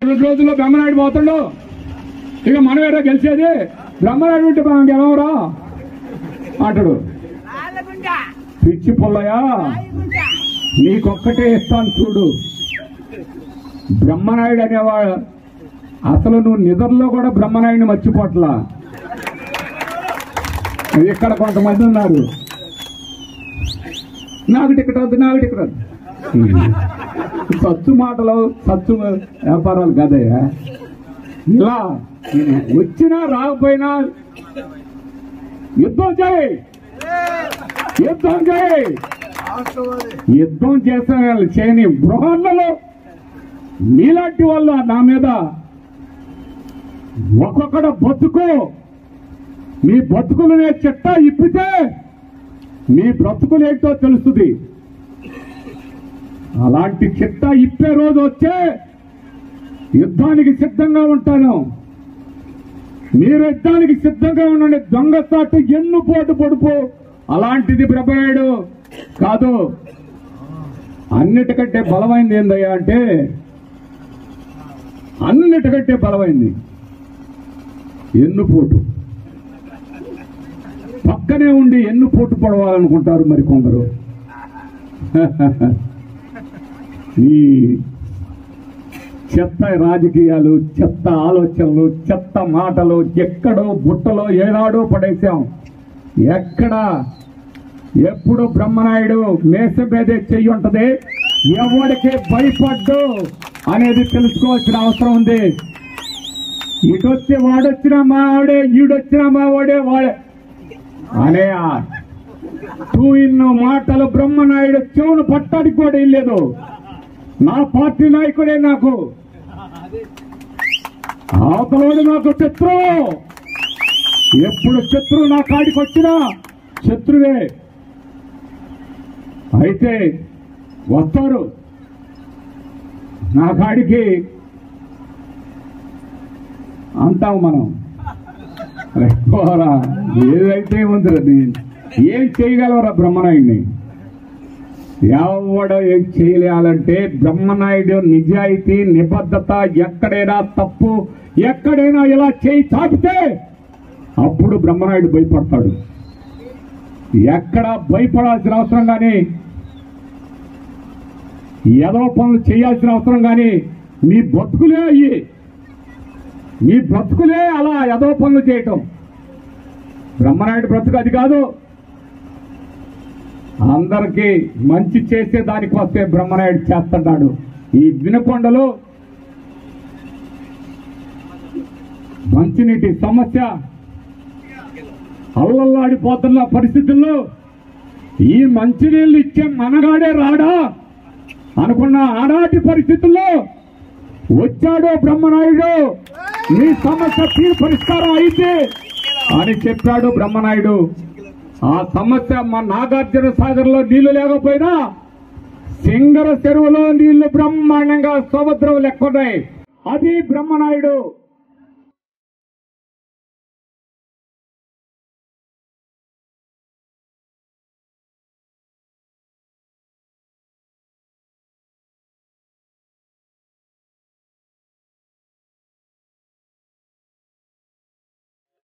రెండు రోజుల్లో బ్రహ్మనాయుడు పోతుండు ఇక మనం ఏదో గెలిచేది బ్రహ్మనాయుడు ఉంటే మనం గెలవరా అంటాడు పిచ్చి పుల్లయా నీకొక్కటే ఇస్తాను చూడు బ్రహ్మనాయుడు అనేవాడు అసలు నువ్వు నిద్రలో కూడా బ్రహ్మనాయుడిని మర్చిపోట్లా ఇక్కడ కొంతమంది ఉన్నారు నాకు టికెట్ వద్దు నాకు టికెట్ వద్దు సచ్చు మాటలు సచ్చు వ్యాపారాలు కదయ్యా ఇలా నేను వచ్చినా రాకపోయినా యుద్ధం చేయి యుద్ధం చేయి యుద్ధం చేసిన వాళ్ళు చేయని బృహన్నలు మీలాంటి వాళ్ళు నా మీద ఒక్కొక్కడ బతుకు మీ బతుకులనే చెట్ట ఇప్పితే మీ బ్రతుకులు ఏంటో తెలుస్తుంది అలాంటి చిట్ట ఇప్పే రోజు వచ్చే యుద్ధానికి సిద్ధంగా ఉంటాను మీరు యుద్ధానికి సిద్ధంగా ఉండండి దొంగసాటు ఎన్ను పోటు పొడుపు అలాంటిది బ్రహ్మనాయుడు కాదు అన్నిటికంటే బలమైంది ఏందయ్యా అంటే అన్నిటికంటే బలమైంది ఎన్నుపోటు పక్కనే ఉండి ఎన్నుపోటు పడవాలనుకుంటారు మరి కొందరు ఈ చెత్త రాజకీయాలు చెత్త ఆలోచనలు చెత్త మాటలు ఎక్కడో బుట్టలో ఏనాడో పడేశాం ఎక్కడ ఎప్పుడు బ్రహ్మనాయుడు మేసబేదే చెయ్యి ఉంటది ఎవడికి భయపడ్డు అనేది తెలుసుకోవాల్సిన అవసరం ఉంది ఇటొచ్చి వాడొచ్చిన మావాడే ఈడొచ్చిన మావాడే వాడే అనే ఆ టూ ఇన్ మాటలు బ్రహ్మనాయుడు చెవును పట్టానికి కూడా ఇల్లేదు నా పార్టీ నాయకుడే నాకు అవతలోడు నాకు శత్రువు ఎప్పుడు శత్రువు నా కాడికి వచ్చినా శత్రువే అయితే వస్తారు నా కాడికి అంటాం మనం అరే పోరా, ఏదైతే ఉందిరా ఏం చేయగలవరా బ్రహ్మనాయుడిని ఎవడ ఏం చేయాలంటే బ్రహ్మనాయుడు నిజాయితీ నిబద్ధత ఎక్కడైనా తప్పు ఎక్కడైనా ఇలా చేయి చాపితే అప్పుడు బ్రహ్మనాయుడు భయపడతాడు ఎక్కడ భయపడాల్సిన అవసరం కానీ ఏదో పనులు చేయాల్సిన అవసరం కానీ మీ బతుకులే అయ్యి మీ బ్రతుకులే అలా ఏదో పనులు చేయటం బ్రహ్మనాయుడు బ్రతుకు అది కాదు అందరికీ మంచి చేసే దానికొస్తే బ్రహ్మనాయుడు చేస్తున్నాడు ఈ వినుకొండలో మంచినీటి సమస్య అల్లల్లాడిపోతున్న పరిస్థితుల్లో ఈ మంచినీళ్ళు ఇచ్చే మనగాడే రాడా అనుకున్న ఆనాటి పరిస్థితుల్లో వచ్చాడు బ్రహ్మనాయుడు మీ సమస్య తీరు పరిష్కారం అయితే అని చెప్పాడు బ్రహ్మనాయుడు ఆ సమస్య మా నాగార్జున సాగర్ లో నీళ్లు లేకపోయినా సింగర చెరువులో నీళ్లు బ్రహ్మాండంగా సముద్రం లెక్కున్నాయి అది బ్రహ్మనాయుడు